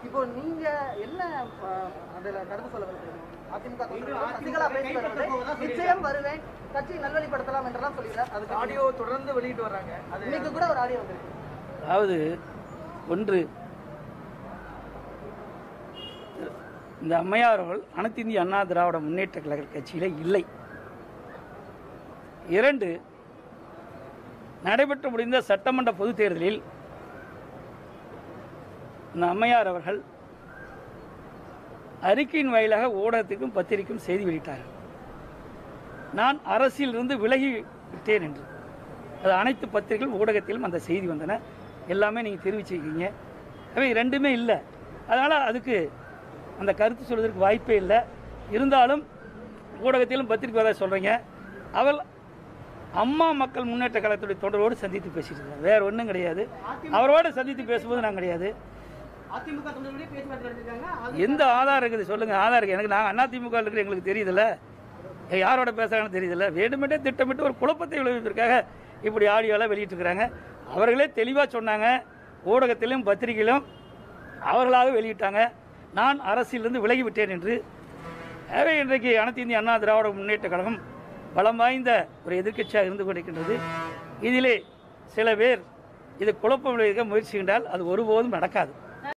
இப்போ நீங்க என்ன அஹ், அதுல கருத்து சொல்ல விரும்புறீங்க அதிமுக தொண்டர்கள் சசிகலா பேசி வருவது நிச்சயம் வருவேன் கட்சியை நல்வழிப்படுத்தலாம் என்றெல்லாம் சொல்லிடுறார் அதுக்கு ஆடியோ தொடர்ந்து வெளியிட்டு வர்றாங்க அது இன்னைக்கு கூட ஒரு ஆடியோ வந்திருக்கு அதாவது ஒன்று இந்த அம்மையார் அவர்கள் அனைத்து இந்திய அண்ணா திராவிட முன்னேற்ற கழக கட்சியிலே இல்லை இரண்டு நடைபெற்று முடிந்த சட்டமன்ற பொதுத் தேர்தலில் இந்த அம்மையார் அவர்கள் அறிக்கையின் வாயிலாக ஊடகத்துக்கும் பத்திரிகைக்கும் செய்தி வெளியிட்டார்கள் நான் அரசியலிருந்து விலகி விட்டேன் என்று அது அனைத்து பத்திரிகைகள் ஊடகத்திலும் அந்த செய்தி வந்தன எல்லாமே நீங்கள் தெரிவிச்சிருக்கீங்க அவை ரெண்டுமே இல்லை அதனால் அதுக்கு அந்த கருத்து சொல்வதற்கு வாய்ப்பே இல்லை இருந்தாலும் ஊடகத்திலும் பத்திரிக்கை வர சொல்கிறீங்க அவள் அம்மா மக்கள் முன்னேற்ற கழகத்துடைய தொடரோடு சந்தித்து பேசிட்டு இருக்காங்க வேற ஒன்றும் கிடையாது அவரோட சந்தித்து பேசும்போது நான் கிடையாது அதிமுக தொண்டர்களே பேச்சுவார்த்தை நடத்திருக்காங்க எந்த ஆதாரம் இருக்குது சொல்லுங்கள் ஆதாரம் இருக்குது எனக்கு நாங்கள் அதிமுக இருக்கிற எங்களுக்கு தெரியுதுல்ல யாரோட பேசுகிறாங்கன்னு தெரியுதுல்ல வேண்டுமென்றே திட்டமிட்டு ஒரு குழப்பத்தை விளைவிப்பதற்காக இப்படி ஆடியோலாம் வெளியிட்டிருக்கிறாங்க அவர்களே தெளிவாக சொன்னாங்க ஊடகத்திலும் பத்திரிகையிலும் அவர்களாக வெளியிட்டாங்க நான் அரசியலிருந்து விலகி விட்டேன் என்று எனவே இன்றைக்கு அனைத்து இந்திய அண்ணா திராவிட முன்னேற்ற கழகம் பலம் வாய்ந்த ஒரு எதிர்க்கட்சியாக இருந்து கொண்டிருக்கின்றது இதிலே சில பேர் இது குழப்பம் விளைவிக்க முயற்சிக்கின்றால் அது ஒருபோதும் நடக்காது